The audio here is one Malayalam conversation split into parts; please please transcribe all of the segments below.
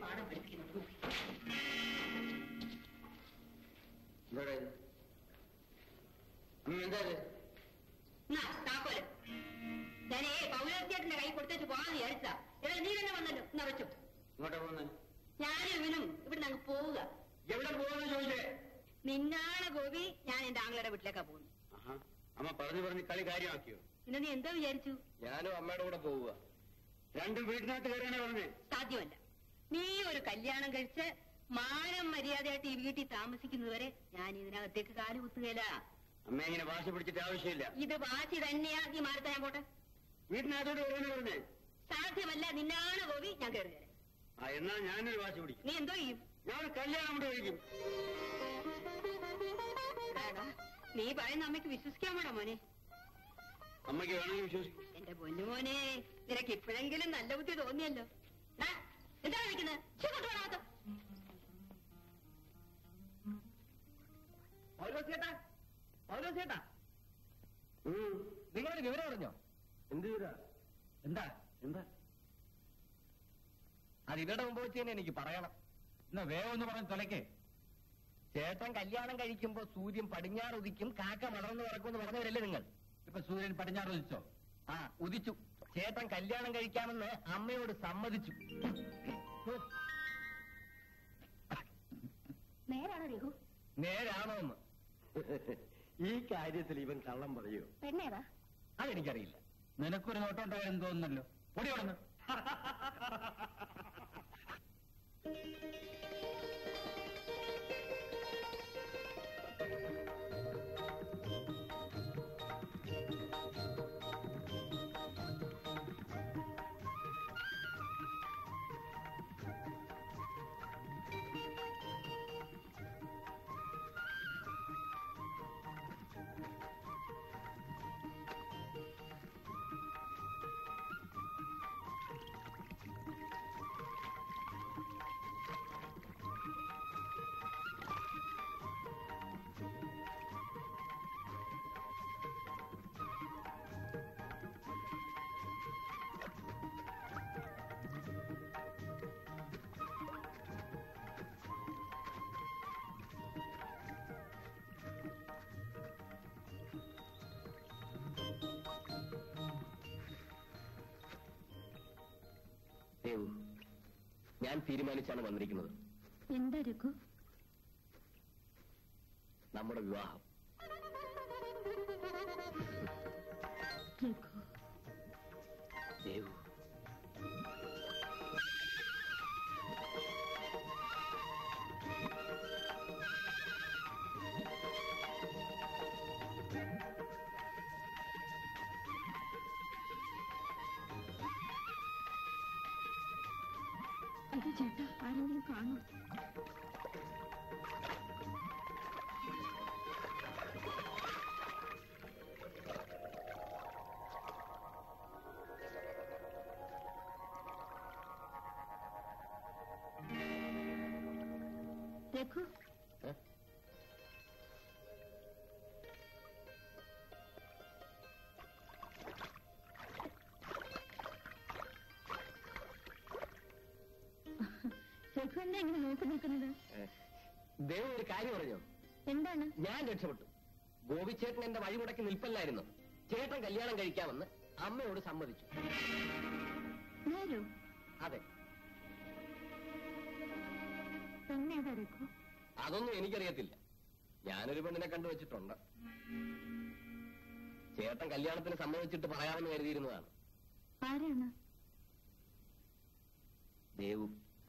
പാഠം പഠിപ്പിക്കുന്നത് ഇവിടെ എന്താ ഇത്? എന്നാ, താക്കോല് ഞാനേ പൗരസ്ത്യേട്ടന്റെ കൈ കൊടുത്തേച്ച് പോകാന്ന് വിചാരിച്ചാ ഇവിടെ നീ തന്നെ വന്നല്ലോ എന്നാ വെച്ചു ഇങ്ങോട്ടാ പോകുന്നത് ഞാനും ഇവനും ഇവിടെ അങ്ങ് പോവുക എവിടെ പോകുന്നു ചോദിച്ചേ നിന്നാണ് ഗോപി ഞാൻ എന്റെ ആങ്ങളുടെ വീട്ടിലേക്കാ പോകുന്നു ആഹാ. അമ്മ പറഞ്ഞു പറഞ്ഞ് കളി കാര്യമാക്കിയോ പിന്നെ നീ എന്തോ വിചാരിച്ചു ഞാനും അമ്മയുടെ കൂടെ പോവുക രണ്ടും വീട്ടിനകത്ത് കയറാനാ പറഞ്ഞേ സാധ്യമല്ല നീ ഒരു കല്യാണം കഴിച്ച് മാനം മര്യാദയായിട്ട് ഈ വീട്ടിൽ താമസിക്കുന്നതുവരെ ഞാൻ ഇതിനകത്തേക്ക് കാല് കുത്തുകയില്ല അമ്മ ഇങ്ങനെ വാശി പിടിച്ചിട്ട് ആവശ്യമില്ല ഇത് വാശി തന്നെയാ നീ മാറത്തെ ഞാൻ പോട്ടെ വീട്ടിനകത്തോട്ട് കയറാനാ പറഞ്ഞേ സാധ്യമല്ല നിന്നാണ് ഗോപി ഞാൻ കയറുക ആ എന്നാ ഞാനൊരു വാശി പിടിക്കും നീ എന്തോ ചെയ്യും ഞാൻ കല്യാണം കൊണ്ട് കഴിക്കും എടാ, നീ പറയുന്ന അമ്മയ്ക്ക് വിശ്വസിക്കാൻ വേണോ മോനെ അമ്മയ്ക്ക് വേണമെങ്കിൽ വിശ്വസിക്കും എന്റെ പൊന്നു മോനെ നിനക്ക് ഇപ്പോഴെങ്കിലും നല്ല ബുദ്ധി തോന്നിയല്ലോ ഡാ, എന്താ കഴിക്കുന്നത് ചേട്ടാ പൗലോസ് ചേട്ടാ നിങ്ങളൊരു വിവരം അറിഞ്ഞോ എന്ത് വീടാ എന്താ എന്താ അത് ഇവരുടെ മുമ്പ് വെച്ച് തന്നെ എനിക്ക് പറയണം എന്നാ വേഗം ഒന്ന് പറഞ്ഞ് തൊലക്കേ ചേട്ടൻ കല്യാണം കഴിക്കുമ്പോ സൂര്യൻ പടിഞ്ഞാറ് ഉദിക്കും കാക്ക വളർന്നു കിടക്കുമെന്ന് പറഞ്ഞവരല്ലേ നിങ്ങൾ ഇപ്പൊ സൂര്യൻ പടിഞ്ഞാറ് ഉദിച്ചോ ആ ഉദിച്ചു ചേട്ടൻ കല്യാണം കഴിക്കാമെന്ന് അമ്മയോട് സമ്മതിച്ചു നേരാണോ രഘു നേരാണോ എന്ന് ഈ കാര്യത്തിൽ ഇവൻ കള്ളം പറയൂ പെണ്ണേതാ അതെനിക്കറിയില്ല നിനക്കൊരു നോട്ടം ഉണ്ടായെന്ന് തോന്നുന്നല്ലോ പൊടി ഉടന്ന് ദേവു ഞാൻ തീരുമാനിച്ചാണ് വന്നിരിക്കുന്നത് എന്താ രഘു നമ്മുടെ വിവാഹം രഘു ദേവു ഇത് ചേട്ടാ ആരെങ്കിലും കാണും രഘു ഏ? രഘു എന്താ ഇങ്ങനെ നോക്കി നിൽക്കുന്നത് ഏ, ദേവു ഒരു കാര്യം പറഞ്ഞോ എന്താണ് ഞാൻ രക്ഷപ്പെട്ടു ഗോപിച്ചേട്ടൻ എന്റെ വഴി മുടക്കി നിൽപ്പല്ലായിരുന്നു ചേട്ടൻ കല്യാണം കഴിക്കാമെന്ന് അമ്മയോട് സമ്മതിച്ചു നേരോ അതെ പെണ്ണേതാ രഘു അതൊന്നും എനിക്കറിയത്തില്ല ഞാനൊരു പെണ്ണിനെ കണ്ടുവച്ചിട്ടുണ്ട് ചേട്ടൻ കല്യാണത്തിന് സമ്മതിച്ചിട്ട് പറയാമെന്ന് കരുതിയിരുന്നതാണ് ആരാണ് ദേവു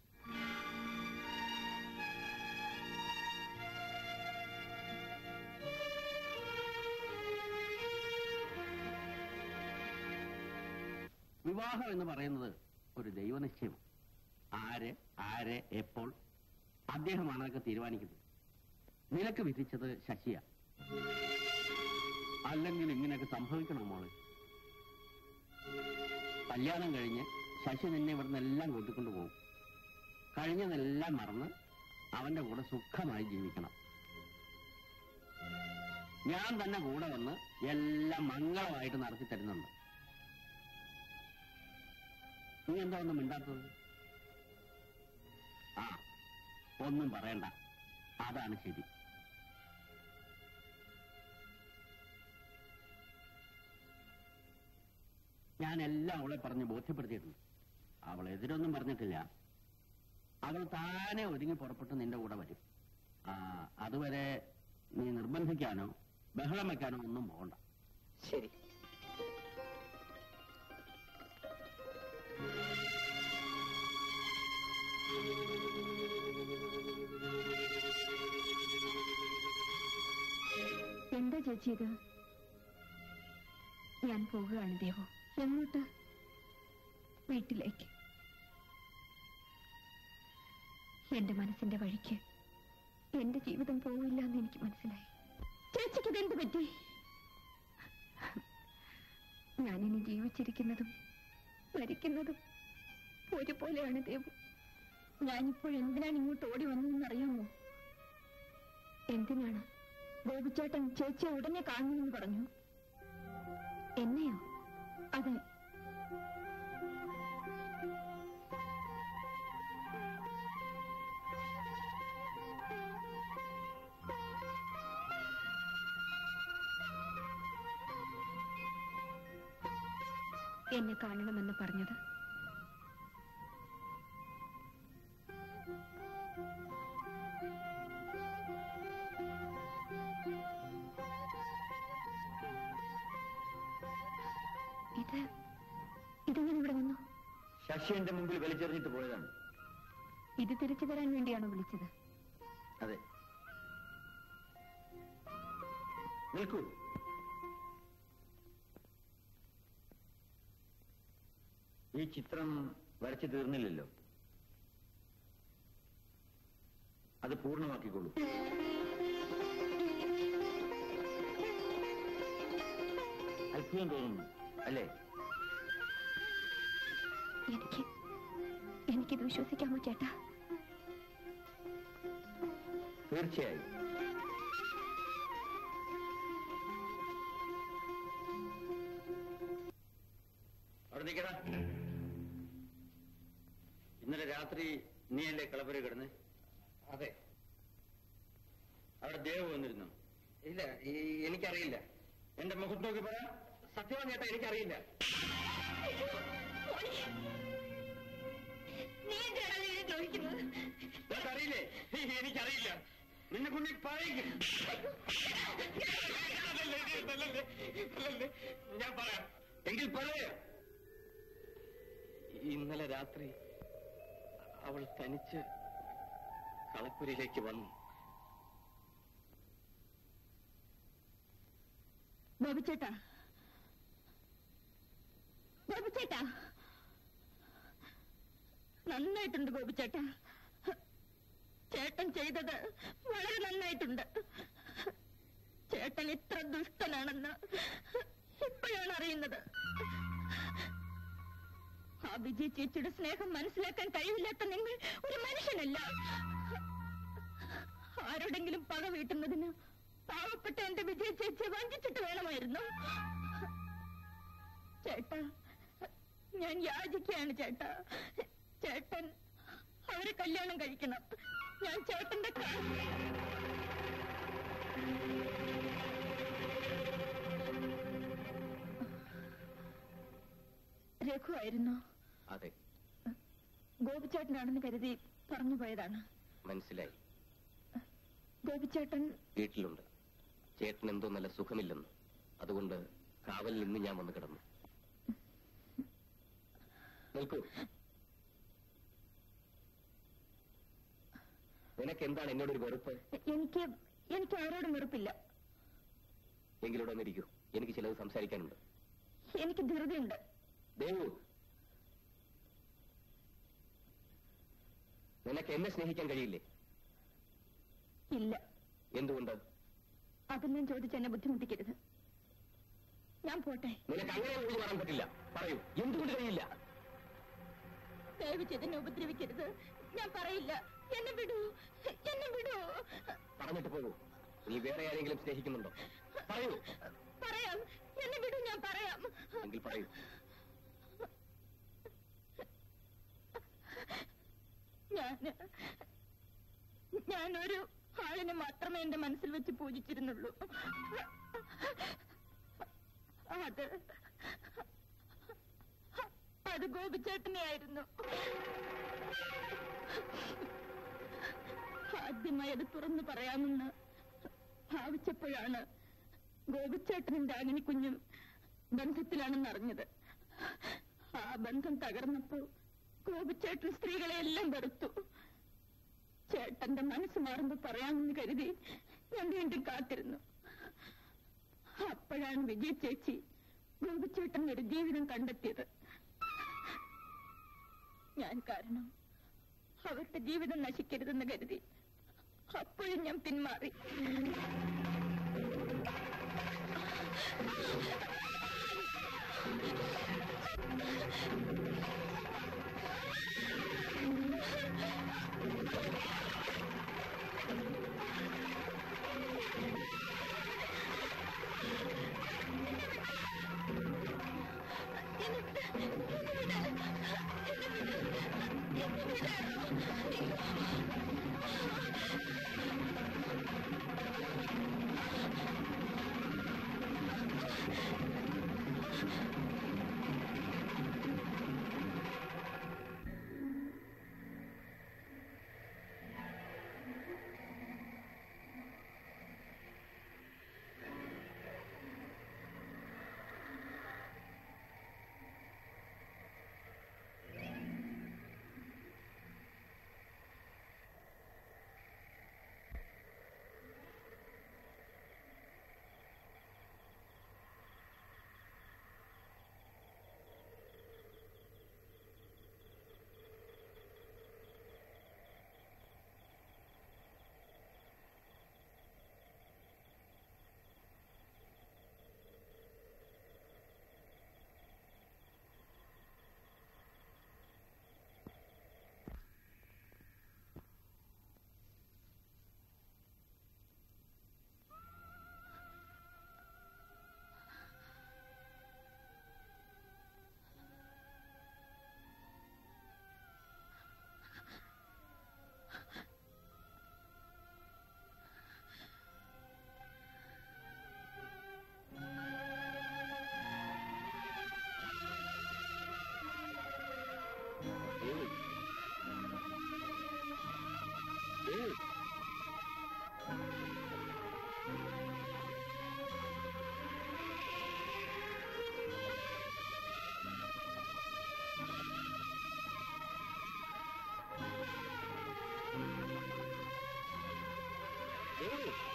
വിവാഹം എന്ന് പറയുന്നത് ഒരു ദൈവനിശ്ചയം ആര് ആര് എപ്പോൾ അദ്ദേഹമാണ് അതൊക്കെ തീരുമാനിക്കുന്നത് നിനക്ക് വിധിച്ചത് ശശിയ അല്ലെങ്കിൽ ഇങ്ങനെയൊക്കെ സംഭവിക്കണം മോളെ കല്യാണം കഴിഞ്ഞ് ശശി നിന്നെ ഇവിടുന്ന് എല്ലാം കൂട്ടിക്കൊണ്ടു പോകും കഴിഞ്ഞതെല്ലാം മറന്ന് അവന്റെ കൂടെ സുഖമായി ജീവിക്കണം ഞാൻ തന്നെ കൂടെ വന്ന് എല്ലാം മംഗളമായിട്ട് നടത്തി തരുന്നുണ്ട് നീ എന്താ ഒന്നും മിണ്ടാത്തത് ആ ഒന്നും പറയണ്ട അതാണ് ശരി ഞാൻ എല്ലാം അവളെ പറഞ്ഞ് ബോധ്യപ്പെടുത്തിയിട്ടുണ്ട് അവൾ എതിരൊന്നും പറഞ്ഞിട്ടില്ല അവൾ താനെ ഒരുങ്ങി പുറപ്പെട്ട് നിന്റെ കൂടെ വരും ആ അതുവരെ നീ നിർബന്ധിക്കാനോ ബഹളം വെക്കാനോ ഒന്നും പോകണ്ട ശരി എന്താ ചേച്ചി ഇത് ഞാൻ പോവുകയാണ് ദേവു എങ്ങോട്ട് വീട്ടിലേക്ക് എന്റെ മനസ്സിന്റെ വഴിക്ക് എന്റെ ജീവിതം പോവില്ല എന്ന് എനിക്ക് മനസ്സിലായി ചേച്ചിക്ക് ഇതെന്ത് പറ്റി ഞാനിനി ജീവിച്ചിരിക്കുന്നതും മരിക്കുന്നതും ഒരുപോലെയാണ് ദേവു ഞാനിപ്പോൾ എന്തിനാണ് ഇങ്ങോട്ട് ഓടി വന്നതെന്ന് അറിയാമോ എന്തിനാണ് ഗോപിച്ചേട്ടൻ ചേച്ചിയെ ഉടനെ കാണണമെന്ന് പറഞ്ഞു എന്നെയോ അതെ എന്നെ കാണണമെന്ന് പറഞ്ഞത് ഇത് ഇതെങ്ങനെ ഇവിടെ വന്നു ശശി എന്റെ മുമ്പിൽ വലിച്ചെറിഞ്ഞിട്ട് പോയതാണ് ഇത് തിരിച്ചു തരാൻ വേണ്ടിയാണോ വിളിച്ചത് അതെ നിൽക്കൂ ഈ ചിത്രം വരച്ചു തീർന്നില്ലല്ലോ അത് പൂർണ്ണമാക്കിക്കൊള്ളൂ അത്ഭുതം തോന്നുന്നു അല്ലേ എനിക്ക് എനിക്കിത് വിശ്വസിക്കാമോ ചേട്ടാ തീർച്ചയായും അവിടെ നിൽക്കടാ ഇന്നലെ രാത്രി നീയല്ലേ കളപ്പുര കിടന്ന് അതെ അവിടെ ദേവ് വന്നിരുന്നു ഇല്ല എനിക്കറിയില്ല എന്റെ മുഖത്ത് നോക്കി പറ സത്യമാണ് ചേട്ടാ എനിക്കറിയില്ല നീ എന്തിനാണ് എന്നെ ദ്രോഹിക്കുന്നത് അറിയില്ലേ എനിക്കറിയില്ല നിന്നെ കൊണ്ട് പറയിക്കും ഞാൻ പറയാം എങ്കിൽ പറയ ഇന്നലെ രാത്രി അവൾ തനിച്ച് കളപ്പുരയിലേക്ക് വന്നു ബോബിച്ചേട്ടാ ബോബിച്ചേട്ടാ നന്നായിട്ടുണ്ട് ബോബിച്ചേട്ടാ ചേട്ടൻ ചെയ്തത് വളരെ നന്നായിട്ടുണ്ട് ചേട്ടൻ ഇത്ര ദുഷ്ടനാണെന്ന് ഇപ്പോഴാണ് അറിയുന്നത് ആ വിജയ് ചേച്ചിയുടെ സ്നേഹം മനസ്സിലാക്കാൻ കഴിവില്ലാത്ത നിങ്ങൾ ഒരു മനുഷ്യനല്ല ആരോടെങ്കിലും പക വീട്ടുന്നതിന് പാവപ്പെട്ട എന്റെ വിജയ ചേച്ചിയെ വഞ്ചിച്ചിട്ട് വേണമായിരുന്നു ചേട്ടാ ഞാൻ യാചിക്കുകയാണ് ചേട്ടാ ചേട്ടൻ അവരെ കല്യാണം കഴിക്കണം ഞാൻ ചേട്ടന്റെ കാ- രഘു ആയിരുന്നു അതെ ഗോപിച്ചേട്ടനാണെന്ന് കരുതി പറഞ്ഞു പോയതാണ് മനസ്സിലായി ഗോപിച്ചേട്ടൻ വീട്ടിലുണ്ട് ചേട്ടൻ എന്തോ നല്ല സുഖമില്ലെന്ന് അതുകൊണ്ട് കാവലിൽ ഇന്ന് ഞാൻ വന്ന് കിടന്നു നിൽക്കൂ നിനക്ക് എന്താണ് എന്നോടൊരു വെറുപ്പ് എനിക്ക് എനിക്ക് ആരോടും വെറുപ്പില്ല എങ്കിലൂടെ വന്നിരിക്കൂ എനിക്ക് ചിലത് സംസാരിക്കാനുണ്ട് എനിക്ക് ധൃതിയുണ്ട് ദേവു നിനക്ക് എന്നെ സ്നേഹിക്കാൻ കഴിയില്ലേ ഇല്ല എന്തുകൊണ്ട് അതൊന്നും ചോദിച്ച് എന്നെ ബുദ്ധിമുട്ടിക്കരുത് ഞാൻ പോട്ടെ നിനക്ക് അങ്ങനെ ഒഴിഞ്ഞു മാറാൻ പറ്റില്ല പറയൂ എന്തുകൊണ്ട് കഴിയില്ല ദയവിച്ച് എന്നെ ഉപദ്രവിക്കരുത് ഞാൻ പറയില്ല എന്നെ വിടൂ എന്നെ വിടൂ പറഞ്ഞിട്ട് പോകൂ നീ വേറെ ആരെങ്കിലും സ്നേഹിക്കുന്നുണ്ടോ പറയൂ പറയാം എന്നെ വിടൂ ഞാൻ പറയാം എങ്കിൽ പറയൂ ഞാന് ഞാനൊരു ആളിനെ മാത്രമേ എന്റെ മനസ്സിൽ വെച്ച് പൂജിച്ചിരുന്നുള്ളൂ അത് അത് ഗോപിച്ചേട്ടനെയായിരുന്നു ആദ്യമായി അത് തുറന്നു പറയാമെന്ന് ഭാവിച്ചപ്പോഴാണ് ഗോപിച്ചേട്ടനും രാഗിനി കുഞ്ഞും ബന്ധത്തിലാണെന്ന് അറിഞ്ഞത് ആ ബന്ധം തകർന്നപ്പോ ഗോപിച്ചേട്ടൻ സ്ത്രീകളെ എല്ലാം വെറുത്തു ചേട്ടന്റെ മനസ്സ് മാറുമ്പോ പറയാമെന്ന് കരുതി ഞാൻ വീണ്ടും കാത്തിരുന്നു അപ്പോഴാണ് വിജയ ചേച്ചി ഗോപിച്ചേട്ടൻ ഒരു ജീവിതം കണ്ടെത്തിയത് ഞാൻ കാരണം അവരുടെ ജീവിതം നശിക്കരുതെന്ന് കരുതി അപ്പോഴും ഞാൻ പിന്മാറി ഏയ്